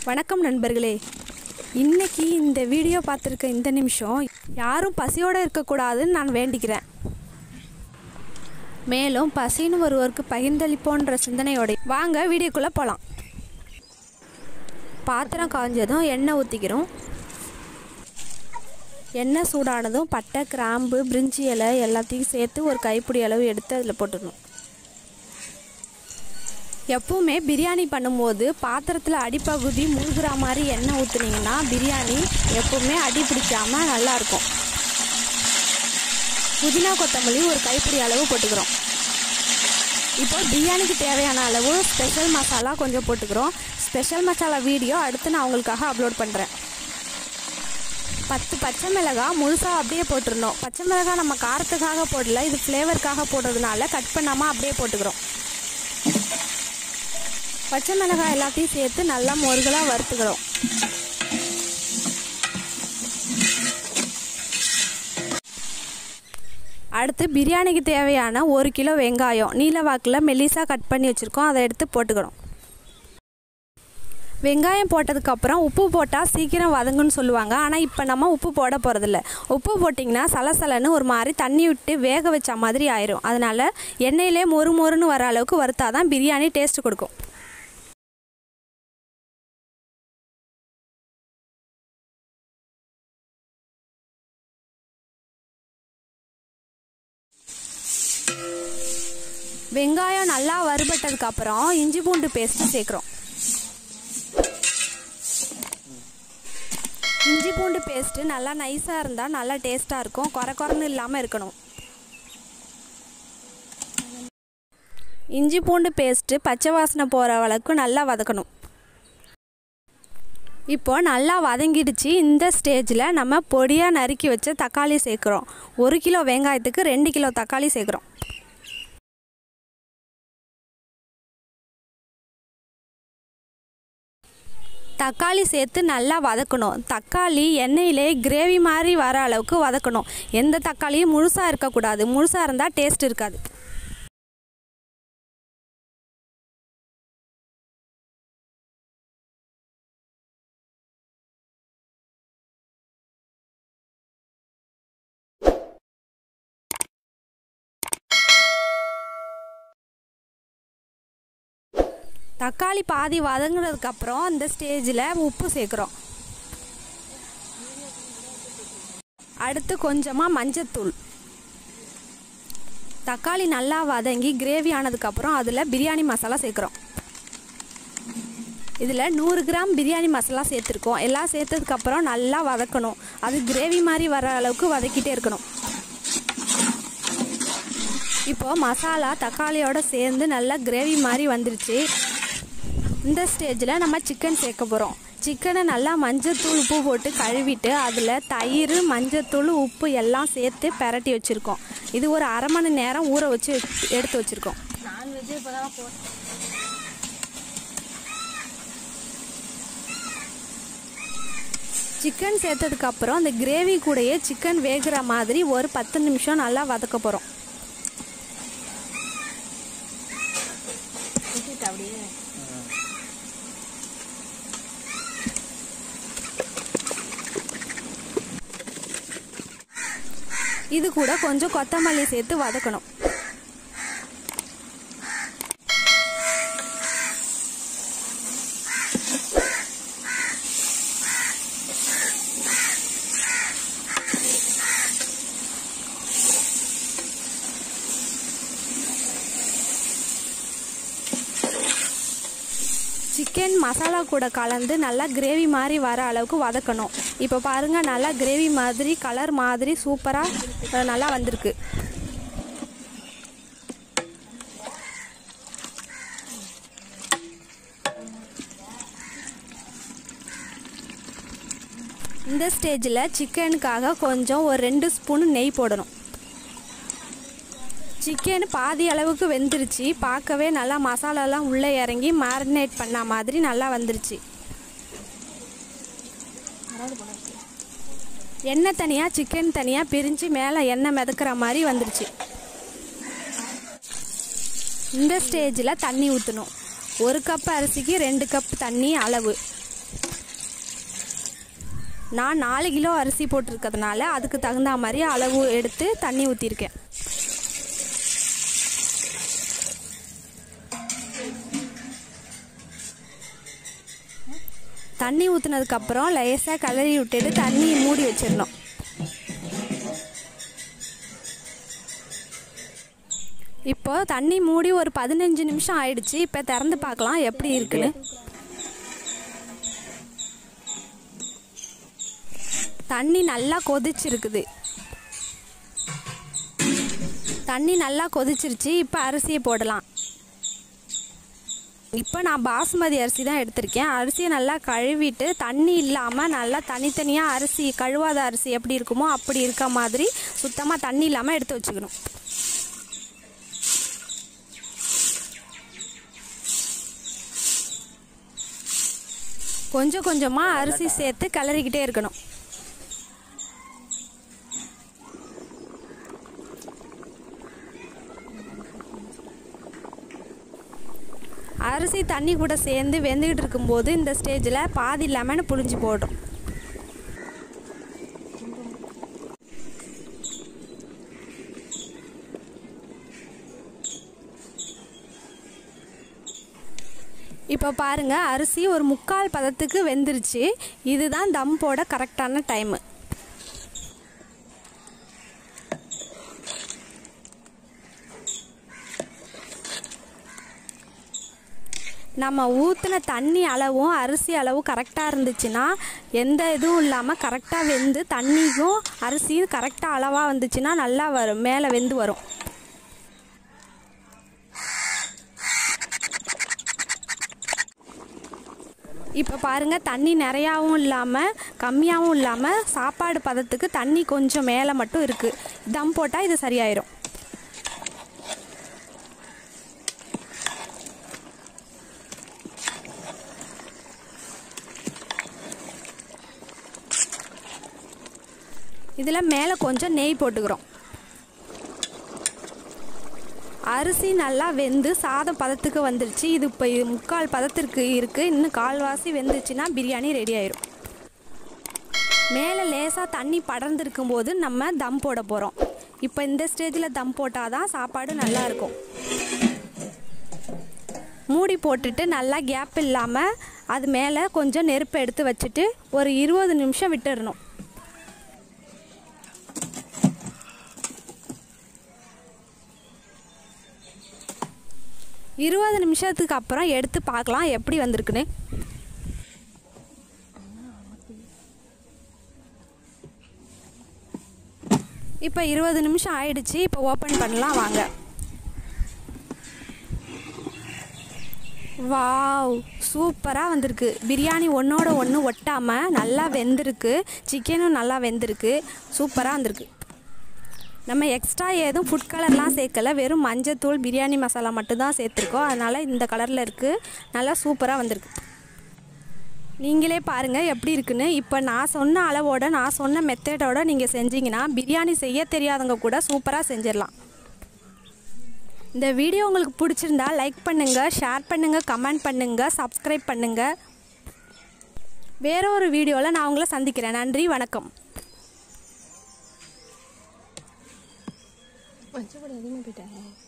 வணக்கம் நண்பர்களே இன்னைக்கு இந்த வீடியோ பார்த்துருக்க இந்த நிமிஷம் யாரும் பசியோடு இருக்கக்கூடாதுன்னு நான் வேண்டிக்கிறேன் மேலும் பசின்னு ஒருவருக்கு பகிர்ந்தளிப்போன்ற சிந்தனையோட வாங்க வீடியோக்குள்ளே போகலாம் பாத்திரம் காஞ்சதும் எண்ணெய் ஊற்றிக்கிறோம் எண்ணெய் சூடானதும் பட்டை கிராம்பு பிரிஞ்சி இலை எல்லாத்தையும் சேர்த்து ஒரு கைப்பிடி அளவு எடுத்து அதில் போட்டுடணும் எப்பவுமே பிரியாணி பண்ணும்போது பாத்திரத்தில் அடிப்பகுதி மூழ்கிற மாதிரி எண்ணெய் ஊற்றுனீங்கன்னா பிரியாணி எப்பவுமே அடி பிடிக்காம நல்லாயிருக்கும் புதினா கொத்தமல்லி ஒரு கைப்பிடி அளவு போட்டுக்கிறோம் இப்போ பிரியாணிக்கு தேவையான அளவு ஸ்பெஷல் மசாலா கொஞ்சம் போட்டுக்கிறோம் ஸ்பெஷல் மசாலா வீடியோ அடுத்து நான் உங்களுக்காக அப்லோட் பண்ணுறேன் பத்து பச்சை மிளகாய் முழுசாக அப்படியே போட்டுருணும் பச்சை மிளகாய் நம்ம காரத்துக்காக போடல இது ஃப்ளேவருக்காக போடுறதுனால கட் பண்ணாமல் அப்படியே போட்டுக்கிறோம் பச்சை மிளகாய் எல்லாத்தையும் சேர்த்து நல்லா முருகலாக வறுத்துக்கிறோம் அடுத்து பிரியாணிக்கு தேவையான ஒரு கிலோ வெங்காயம் நீல வாக்கில் மெல்லிசாக கட் பண்ணி வச்சுருக்கோம் அதை எடுத்து போட்டுக்கிறோம் வெங்காயம் போட்டதுக்கப்புறம் உப்பு போட்டால் சீக்கிரம் வதங்குன்னு சொல்லுவாங்க ஆனால் இப்போ நம்ம உப்பு போட போகிறதில்ல உப்பு போட்டிங்கன்னா சலசலன்னு ஒரு மாதிரி தண்ணி விட்டு வேக வச்ச மாதிரி ஆயிரும் அதனால் எண்ணெயிலே மொறு மொறுன்னு வர அளவுக்கு வறுத்தாதான் பிரியாணி டேஸ்ட் கொடுக்கும் வெங்காயம் நல்லா வறுபட்டதுக்கு அப்புறம் இஞ்சி பூண்டு பேஸ்ட் சேர்க்குறோம் இஞ்சி பூண்டு பேஸ்ட்டு நல்லா நைஸாக இருந்தால் நல்லா டேஸ்ட்டாக இருக்கும் குறை குறைன்னு இல்லாமல் இருக்கணும் இஞ்சி பூண்டு பேஸ்ட்டு பச்சை வாசனை போகிற அளவுக்கு நல்லா வதக்கணும் இப்போ நல்லா வதங்கிடுச்சு இந்த ஸ்டேஜில் நம்ம பொடியாக நறுக்கி வச்ச தக்காளி சேர்க்குறோம் ஒரு கிலோ வெங்காயத்துக்கு ரெண்டு கிலோ தக்காளி சேர்க்குறோம் தக்காளி சேர்த்து நல்லா வதக்கணும் தக்காளி எண்ணெயிலே கிரேவி மாதிரி வர அளவுக்கு வதக்கணும் எந்த தக்காளியும் முழுசாக இருக்கக்கூடாது முழுசாக இருந்தால் டேஸ்ட் இருக்காது தக்காளி பாதி வதங்கினதுக்கப்புறம் இந்த ஸ்டேஜில் உப்பு சேர்க்குறோம் அடுத்து கொஞ்சமாக மஞ்சத்தூள் தக்காளி நல்லா வதங்கி கிரேவி ஆனதுக்கப்புறம் அதில் பிரியாணி மசாலா சேர்க்குறோம் இதில் நூறு கிராம் பிரியாணி மசாலா சேர்த்துருக்கோம் எல்லாம் சேர்த்ததுக்கப்புறம் நல்லா வதக்கணும் அது கிரேவி மாதிரி வர அளவுக்கு வதக்கிட்டே இருக்கணும் இப்போது மசாலா தக்காளியோட சேர்ந்து நல்லா கிரேவி மாதிரி வந்துருச்சு இந்த ஸ்டேஜில் நம்ம சிக்கன் சேர்க்க போகிறோம் சிக்கனை நல்லா மஞ்சத்தூள் உப்பு போட்டு கழுவிட்டு அதில் தயிர் மஞ்சத்தூள் உப்பு எல்லாம் சேர்த்து பெரட்டி வச்சுருக்கோம் இது ஒரு அரை மணி நேரம் ஊற வச்சு எடுத்து வச்சுருக்கோம் சிக்கன் சேர்த்ததுக்கப்புறம் அந்த கிரேவி கூடயே சிக்கன் வேகிற மாதிரி ஒரு பத்து நிமிஷம் நல்லா வதக்க போகிறோம் இது கூட கொஞ்சம் கொத்தமல்லி சேர்த்து வதக்கணும் சிக்கன் மசாலா கூட கலந்து நல்லா கிரேவி மாதிரி வர அளவுக்கு வதக்கணும் இப்போ பாருங்கள் நல்லா கிரேவி மாதிரி கலர் மாதிரி சூப்பராக நல்லா வந்திருக்கு இந்த ஸ்டேஜில் சிக்கனுக்காக கொஞ்சம் ஒரு ரெண்டு ஸ்பூன் நெய் போடணும் சிக்கன் பாதி அளவுக்கு வெந்துருச்சு பார்க்கவே நல்லா மசாலாலாம் உள்ளே இறங்கி மேரினேட் பண்ண மாதிரி நல்லா வந்துருச்சு எண்ணெய் தனியாக சிக்கன் தனியாக பிரிஞ்சு மேலே எண்ணெய் மிதக்கிற மாதிரி வந்துருச்சு இந்த ஸ்டேஜில் தண்ணி ஊற்றணும் ஒரு கப் அரிசிக்கு ரெண்டு கப் தண்ணி அளவு நான் நாலு கிலோ அரிசி போட்டிருக்கிறதுனால அதுக்கு தகுந்த மாதிரி அளவு எடுத்து தண்ணி ஊற்றிருக்கேன் தண்ணி ஊற்றுனதுக்கப்புறம் லேசாக கிளறி விட்டுட்டு தண்ணி மூடி வச்சிடணும் இப்போ தண்ணி மூடி ஒரு பதினஞ்சு நிமிஷம் ஆயிடுச்சு இப்போ திறந்து பார்க்கலாம் எப்படி இருக்குன்னு தண்ணி நல்லா கொதிச்சிருக்குது தண்ணி நல்லா கொதிச்சிருச்சு இப்போ அரிசியை போடலாம் இப்போ நான் பாசுமதி அரிசி தான் எடுத்திருக்கேன் அரிசியை நல்லா கழுவிட்டு தண்ணி இல்லாமல் நல்லா தனித்தனியாக அரிசி கழுவாத அரிசி எப்படி இருக்குமோ அப்படி இருக்க மாதிரி சுத்தமாக தண்ணி இல்லாமல் எடுத்து வச்சுக்கணும் கொஞ்சம் கொஞ்சமாக அரிசி சேர்த்து கிளறிக்கிட்டே இருக்கணும் அரிசி தண்ணி கூட சேர்ந்து வெந்துக்கிட்டு இருக்கும்போது இந்த ஸ்டேஜில் பாதி லெமன் புழிஞ்சு போடும் இப்போ பாருங்கள் அரிசி ஒரு முக்கால் பதத்துக்கு வெந்துருச்சு இதுதான் தம் போட கரெக்டான டைமு நம்ம ஊற்றின தண்ணி அளவும் அரிசி அளவும் கரெக்டாக இருந்துச்சுன்னா எந்த இதுவும் இல்லாமல் கரெக்டாக வெந்து தண்ணியும் அரிசியும் கரெக்டாக அளவாக வந்துச்சுன்னா நல்லா வரும் மேலே வெந்து வரும் இப்போ பாருங்கள் தண்ணி நிறையாவும் இல்லாமல் கம்மியாகவும் இல்லாமல் சாப்பாடு பதத்துக்கு தண்ணி கொஞ்சம் மேலே மட்டும் இருக்குது தம் போட்டால் இது சரியாயிரும் இதில் மேலே கொஞ்சம் நெய் போட்டுக்கிறோம் அரிசி நல்லா வெந்து சாதம் பதத்துக்கு வந்துருச்சு இது இப்போ இது முக்கால் பதத்திற்கு இருக்குது இன்னும் கால்வாசி வெந்துச்சுன்னா பிரியாணி ரெடி ஆயிரும் மேலே லேசாக தண்ணி படர்ந்துருக்கும் போது நம்ம தம் போட போகிறோம் இப்போ இந்த ஸ்டேஜில் தம் போட்டால் தான் சாப்பாடு நல்லா இருக்கும் மூடி போட்டுட்டு நல்லா கேப் இல்லாமல் அது மேலே கொஞ்சம் நெருப்பு எடுத்து வச்சுட்டு ஒரு இருபது நிமிஷம் விட்டுடணும் இருபது நிமிஷத்துக்கு அப்புறம் எடுத்து பார்க்கலாம் எப்படி வந்திருக்குன்னு இப்போ இருபது நிமிஷம் ஆயிடுச்சு இப்போ ஓப்பன் பண்ணலாம் வாங்க வாவ் சூப்பராக வந்திருக்கு பிரியாணி ஒன்றோட ஒன்று ஒட்டாமல் நல்லா வெந்திருக்கு சிக்கனும் நல்லா வெந்திருக்கு சூப்பராக வந்திருக்கு நம்ம எக்ஸ்ட்ரா எதுவும் ஃபுட் கலர்லாம் சேர்க்கல வெறும் மஞ்சத்தூள் பிரியாணி மசாலா மட்டும்தான் சேர்த்துருக்கோம் அதனால் இந்த கலரில் இருக்குது நல்லா சூப்பராக வந்திருக்கு நீங்களே பாருங்கள் எப்படி இருக்குன்னு இப்போ நான் சொன்ன அளவோட நான் சொன்ன மெத்தடோட நீங்கள் செஞ்சீங்கன்னா பிரியாணி செய்ய தெரியாதவங்க கூட சூப்பராக செஞ்சிடலாம் இந்த வீடியோ உங்களுக்கு பிடிச்சிருந்தா லைக் பண்ணுங்கள் ஷேர் பண்ணுங்கள் கமெண்ட் பண்ணுங்கள் சப்ஸ்கிரைப் பண்ணுங்கள் வேற ஒரு வீடியோவில் நான் உங்களை சந்திக்கிறேன் நன்றி வணக்கம் மஞ்சள் பொடி அதிகமாக போயிட்டேன்